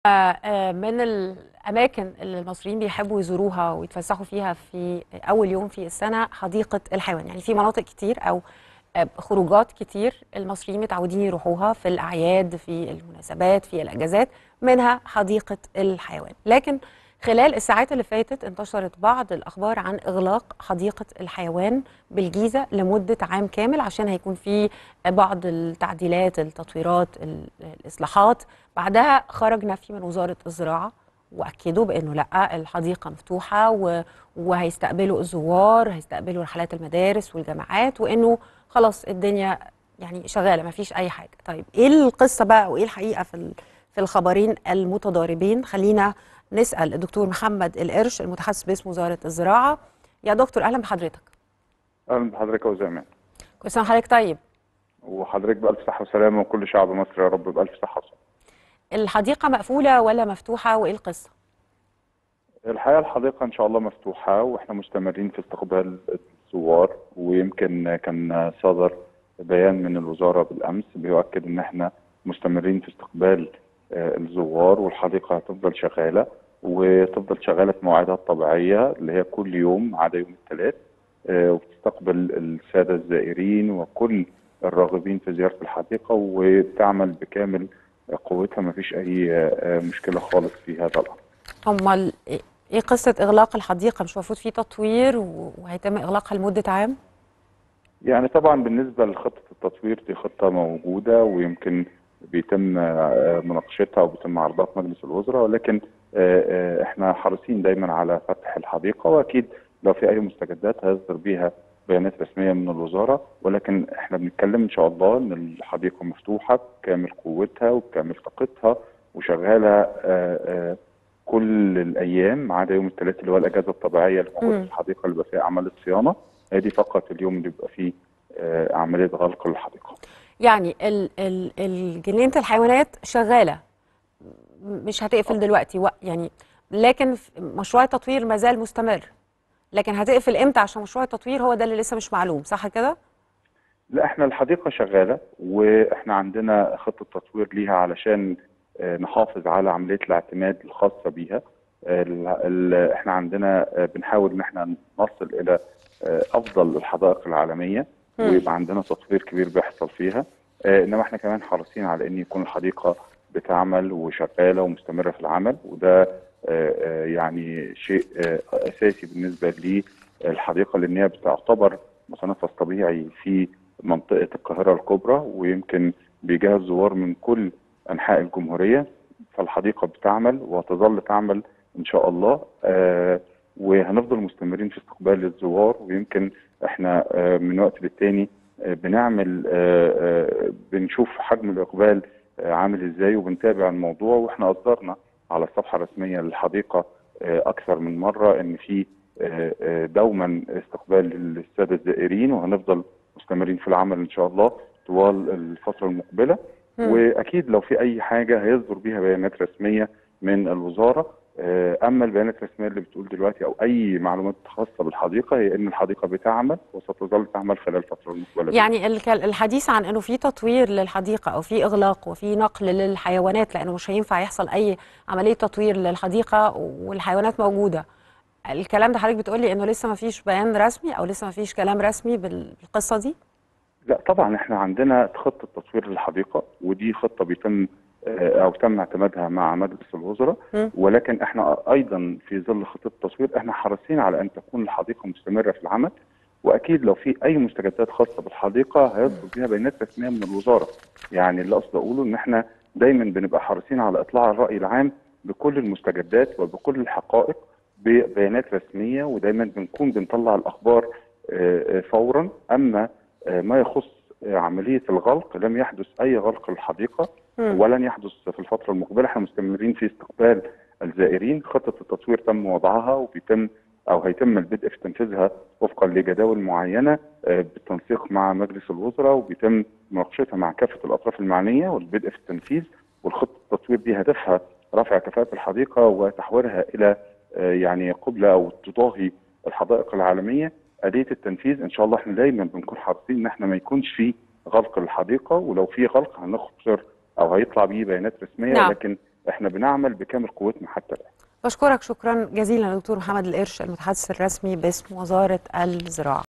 من الأماكن اللي المصريين بيحبوا يزوروها ويتفسحوا فيها في أول يوم في السنة حديقة الحيوان يعني في مناطق كتير أو خروجات كتير المصريين متعودين يروحوها في الأعياد في المناسبات في الأجازات منها حديقة الحيوان لكن خلال الساعات اللي فاتت انتشرت بعض الأخبار عن إغلاق حديقة الحيوان بالجيزة لمدة عام كامل عشان هيكون في بعض التعديلات التطويرات الإصلاحات بعدها خرج نفي من وزارة الزراعة واكدوا بانه لا الحديقه مفتوحه و... وهيستقبلوا الزوار هيستقبلوا رحلات المدارس والجامعات وانه خلاص الدنيا يعني شغاله ما فيش اي حاجه طيب ايه القصه بقى وايه الحقيقه في ال... في الخبرين المتضاربين خلينا نسال الدكتور محمد القرش المتحدث باسم وزاره الزراعه يا دكتور اهلا بحضرتك اهلا بحضرتك يا وزير كل سنه وحضرتك طيب وحضرتك بالف صحه وسلامه وكل شعب مصر يا رب بالف صحه وسلامه الحديقة مقفولة ولا مفتوحة وإيه القصة؟ الحقيقة الحديقة إن شاء الله مفتوحة وإحنا مستمرين في استقبال الزوار ويمكن كان صدر بيان من الوزارة بالأمس بيؤكد إن إحنا مستمرين في استقبال الزوار والحديقة هتفضل شغالة وتفضل شغالة في مواعيدها الطبيعية اللي هي كل يوم عدا يوم الثلاث وبتستقبل السادة الزائرين وكل الراغبين في زيارة الحديقة وبتعمل بكامل قوتها ما فيش اي مشكله خالص في هذا الامر. امال ايه قصه اغلاق الحديقه مش المفروض في تطوير وهيتم اغلاقها لمده عام؟ يعني طبعا بالنسبه لخطه التطوير دي خطه موجوده ويمكن بيتم مناقشتها وبيتم عرضها في مجلس الوزراء ولكن احنا حريصين دايما على فتح الحديقه واكيد لو في اي مستجدات هيصدر بيها بيانات رسميه من الوزاره ولكن احنا بنتكلم ان شاء الله ان الحديقه مفتوحه بكامل قوتها وبكامل طاقتها وشغاله آآ آآ كل الايام ما عدا يوم الثلاث اللي هو الاجازه الطبيعيه اللي موجوده في الحديقه اللي بيبقى فيها اعمال الصيانه هي دي فقط اليوم اللي بيبقى فيه عمليه غلق للحديقه. يعني ال ال جنينه الحيوانات شغاله مش هتقفل دلوقتي يعني لكن مشروع التطوير ما زال مستمر. لكن هتقفل امتى عشان مشروع التطوير هو ده اللي لسه مش معلوم صح كده؟ لا احنا الحديقه شغاله واحنا عندنا خطه تطوير ليها علشان نحافظ على عمليه الاعتماد الخاصه بيها احنا عندنا بنحاول ان احنا نصل الى افضل الحدائق العالميه ويبقى عندنا تطوير كبير بيحصل فيها انما احنا كمان حريصين على ان يكون الحديقه بتعمل وشغاله ومستمره في العمل وده يعني شيء اساسي بالنسبه للحديقه لان هي بتعتبر متنفس طبيعي في منطقه القاهره الكبرى ويمكن بيجهز زوار من كل انحاء الجمهوريه فالحديقه بتعمل وهتظل تعمل ان شاء الله وهنفضل مستمرين في استقبال الزوار ويمكن احنا من وقت للتاني بنعمل بنشوف حجم الاقبال عامل ازاي وبنتابع الموضوع واحنا اصدرنا على الصفحه الرسميه للحديقه اكثر من مره ان في دوما استقبال للساده الزائرين وهنفضل مستمرين في العمل ان شاء الله طوال الفتره المقبله م. واكيد لو في اي حاجه هيصدر بيها بيانات رسميه من الوزاره اما البيانات الرسميه اللي بتقول دلوقتي او اي معلومات خاصه بالحديقه هي ان الحديقه بتعمل وستظل تعمل خلال الفتره المقبله يعني الحديث عن انه في تطوير للحديقه او في اغلاق وفي نقل للحيوانات لانه مش هينفع يحصل اي عمليه تطوير للحديقه والحيوانات موجوده الكلام ده حضرتك بتقولي انه لسه ما فيش بيان رسمي او لسه ما فيش كلام رسمي بالقصه دي لا طبعا احنا عندنا خطه تطوير للحديقه ودي خطه بيتم او تم اعتمادها مع مجلس الوزراء ولكن احنا ايضا في ظل خطه التصوير احنا حريصين على ان تكون الحديقه مستمره في العمل واكيد لو في اي مستجدات خاصه بالحديقه هيصدر بيها بيانات رسميه من الوزاره يعني اللي اقصد اقوله ان احنا دايما بنبقى حريصين على اطلاع الراي العام بكل المستجدات وبكل الحقائق ببيانات رسميه ودايما بنكون بنطلع الاخبار فورا اما ما يخص عمليه الغلق لم يحدث اي غلق للحديقه ولن يحدث في الفتره المقبله احنا مستمرين في استقبال الزائرين خطه التطوير تم وضعها وبيتم او هيتم البدء في تنفيذها وفقا لجداول معينه بالتنسيق مع مجلس الوزراء وبيتم مناقشتها مع كافه الاطراف المعنيه والبدء في التنفيذ والخطه التطوير دي هدفها رفع كفاءه الحديقه وتحويلها الى يعني قبله او تضاهي الحدائق العالميه آلية التنفيذ إن شاء الله إحنا دايما بنكون حريصين إن إحنا ما يكونش في غلق الحديقة ولو في غلق هنخسر أو هيطلع بيه بيانات رسمية نعم. ولكن احنا بنعمل بكامل قوتنا حتى الان بشكرك شكرا جزيلا دكتور محمد القرش المتحدث الرسمي باسم وزاره الزراعه